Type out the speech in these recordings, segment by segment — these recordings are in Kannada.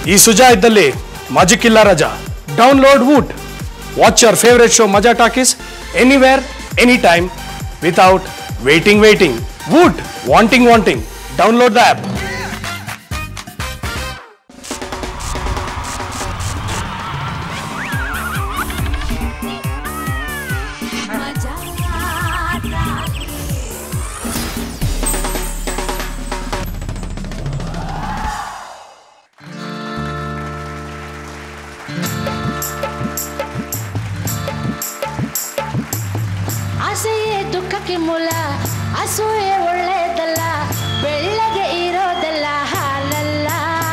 ಈ ಸುಜಾ ಇದ್ದಲ್ಲಿ ಮ್ಯಾಜಿಕ್ ಇಲ್ಲ ರಜಾ download Voot watch your favourite show Maja Talkies anywhere any time without waiting waiting Voot wanting wanting download the app ಆಸೆಯೇ ದುಃಖಕ್ಕೆ ಮೂಲ ಅಸೂಯೆ ಒಳ್ಳೆಯದಲ್ಲ ಬೆಳ್ಳಗೆ ಇರೋದಲ್ಲ ಹಾಲಲ್ಲ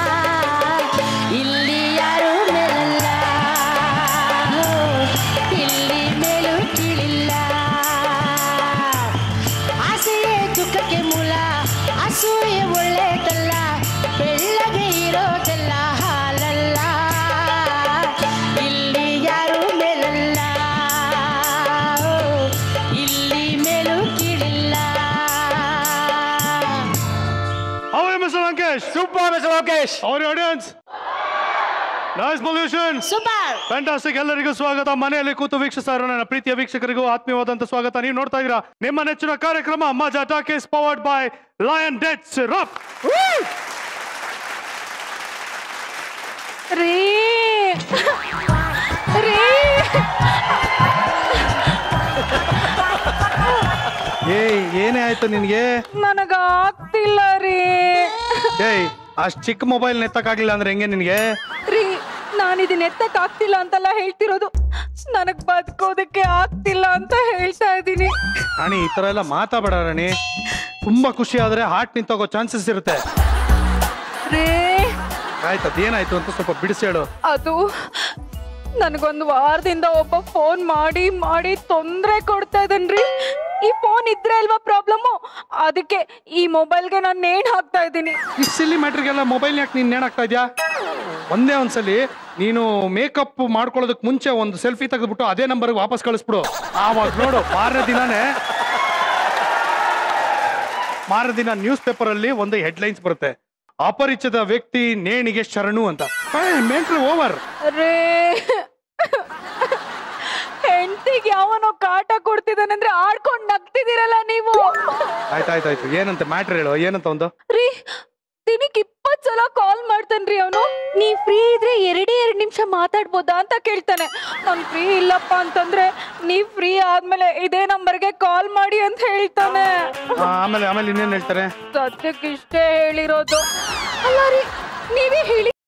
ಇಲ್ಲಿ ಯಾರು ಮೇಲಲ್ಲ ಹೋ, ಇಲ್ಲಿ ಮೇಲೂ ಕೀಳಿಲ್ಲ ಆಸೆಯೇ ದುಃಖಕ್ಕೆ ಮೂಲ ಅಸೂಯೆ ಒಳ್ಳೆಯದಲ್ಲ ಬೆಳ್ಳಗೆ ಇರೋದಲ್ಲ ಹಾಲಲ್ಲ ಇಲ್ಲಿ ಯಾರು ಮೇಲಲ್ಲ ಓ, ಇಲ್ಲಿ ಮೇಲೂ ಕೀಳಿಲ್ಲ How are you, Mr. Lankesh? Super, Mr. Lankesh. How are your audience? Nice pollution. Super fantastic ಎಲ್ಲರಿಗೂ ಸ್ವಾಗತ ಮನೆಯಲ್ಲಿ ಕೂತು ವೀಕ್ಷಿಸ್ತಾ ಇರೋ ನನ್ನ ಪ್ರೀತಿಯ ವೀಕ್ಷಕರಿಗೂ ಆತ್ಮೀಯವಾದಂತ ಸ್ವಾಗತ ನೀವು ನೋಡ್ತಾ ಇದ್ದೀರಾ ನಿಮ್ಮ ನೆಚ್ಚಿನ ಕಾರ್ಯಕ್ರಮ Maja Talkies powered by Lion Dates ರಫ್ ರೀ ರೀ ಏಯ್ ಏನೇ ಆಯ್ತು ನಿನ್ಗೆ ನನಗ ಆಗ್ತಿಲ್ಲ ರೀ ಏಯ್ ಅಷ್ಟ್ ಚಿಕ್ಕ ಮೊಬೈಲ್ ನೆತ್ತಕ್ಕಾಗ್ಲಿಲ್ಲ ಅಂದ್ರೆ ಹೆಂಗೆ ನಿನ್ಗೆ ರೀ ನಾನು ಇದನ್ನ ಎತ್ತಕ್ ಆಗ್ತಿಲ್ಲ ಅಂತೆಲ್ಲ ಹೇಳ್ತಿರೋದು ನನಗ್ ಬದುಕೋದಕ್ಕೆ ಆಗ್ತಿಲ್ಲ ಅಂತ ಹೇಳ್ತಾ ಇದ್ದೀನಿ ರಾಣಿ ಈ ತರ ಎಲ್ಲ ಮಾತಾಡಬೇಡ ರಾಣಿ ತುಂಬಾ ಖುಷಿ ಆದ್ರೆ ಹಾರ್ಟ್ ನಿಂತೋಗೋ ಚಾನ್ಸಸ್ ಇರುತ್ತೆ ರೀ ಆಯ್ತು ಅದೇನಾಯ್ತು ಅಂತ ಸ್ವಲ್ಪ ಬಿಡಿಸಿ ಹೇಳು ಅದು ನನಗೊಂದು ವಾರದಿಂದ ಒಬ್ಬ ಫೋನ್ ಮಾಡಿ ಮಾಡಿ ತೊಂದರೆ ಕೊಡ್ತಾ ಇದ್ದನ್ರಿ ಈ ಫೋನ್ ಇದ್ರೆ ಅಲ್ವಾ ಪ್ರಾಬ್ಲಮ್ಮು ಅದಕ್ಕೆ ಈ ಮೊಬೈಲ್ಗೆ ನಾನು ನೇಣ್ ಹಾಕ್ತಾ ಇದ್ದೀನಿ ಈ ಸಿಲ್ಲಿ ಮ್ಯಾಟ್ರಿಗೆಲ್ಲ ಮೊಬೈಲ್ ಯಾಕೆ ನೀನ್ ನೇಣಾಕ್ತಾ ಇದ್ಯಾ ಒಂದೇ ಒಂದ್ಸಲಿ ನೀನು ಮೇಕಪ್ ಮಾಡ್ಕೊಳ್ಳೋದಕ್ಕೆ ಮುಂಚೆ ಒಂದು ಸೆಲ್ಫಿ ತೆಗೆದ್ಬಿಟ್ಟು ಅದೇ ನಂಬರ್ಗೆ ವಾಪಸ್ ಕಳಿಸ್ಬಿಡು ಆವಾಗ ನೋಡು ಮಾರನೇ ದಿನಾನೇ ಮಾರನೇ ದಿನ ನ್ಯೂಸ್ ಪೇಪರ್ ಅಲ್ಲಿ ಒಂದು ಹೆಡ್ಲೈನ್ಸ್ ಬರುತ್ತೆ ಅಪರಿಚಿತ ವ್ಯಕ್ತಿ ನೇಣಿಗೆ ಶರಣು ಅಂತ ಮೇಂಟ್ರಿ ಓವರ್ ರೇ ಹೆಂಡತಿಗೆ ಯಾವನೋ ಕಾಟ ಕೊಡ್ತಿದ್ದಾನಂದ್ರೆ ಆಡ್ಕೊಂಡ್ ನಗ್ತಿದ್ದೀರಲ್ಲ ನೀವು ಆಯ್ತಾಯ್ತಾಯ್ತು ಏನಂತ ಮ್ಯಾಟ್ರ್ ಹೇಳು ಏನಂತ ಒಂದು ರೀ ದಿನಕ್ಕೆ ಇಪ್ಪತ್ ಸಲ ಕಾಲ್ ಮಾಡ್ತಾನ್ರಿ ಅವನು ನೀ ಫ್ರೀ ಇದ್ರೆ ಎರಡೇ ಎರಡ್ ನಿಮಿಷ ಮಾತಾಡ್ಬೋದಾ ಅಂತ ಕೇಳ್ತಾನೆ ನಾನ್ ಫ್ರೀ ಇಲ್ಲಪ್ಪ ಅಂತಂದ್ರೆ ನೀವ್ ಫ್ರೀ ಆದ್ಮೇಲೆ ಇದೇ ನಂಬರ್ಗೆ ಕಾಲ್ ಮಾಡಿ ಅಂತ ಹೇಳ್ತಾನೆ ಆ, ಆಮೇಲೆ ಆಮೇಲೆ ಇನ್ನೇನ್ ಹೇಳ್ತಾರೆ ಸದ್ಯಕ್ಕೆ ಇಷ್ಟೇ ಹೇಳಿರೋದು ಅಲ್ಲ ರೀ ನೀವೇ ಹೇಳಿ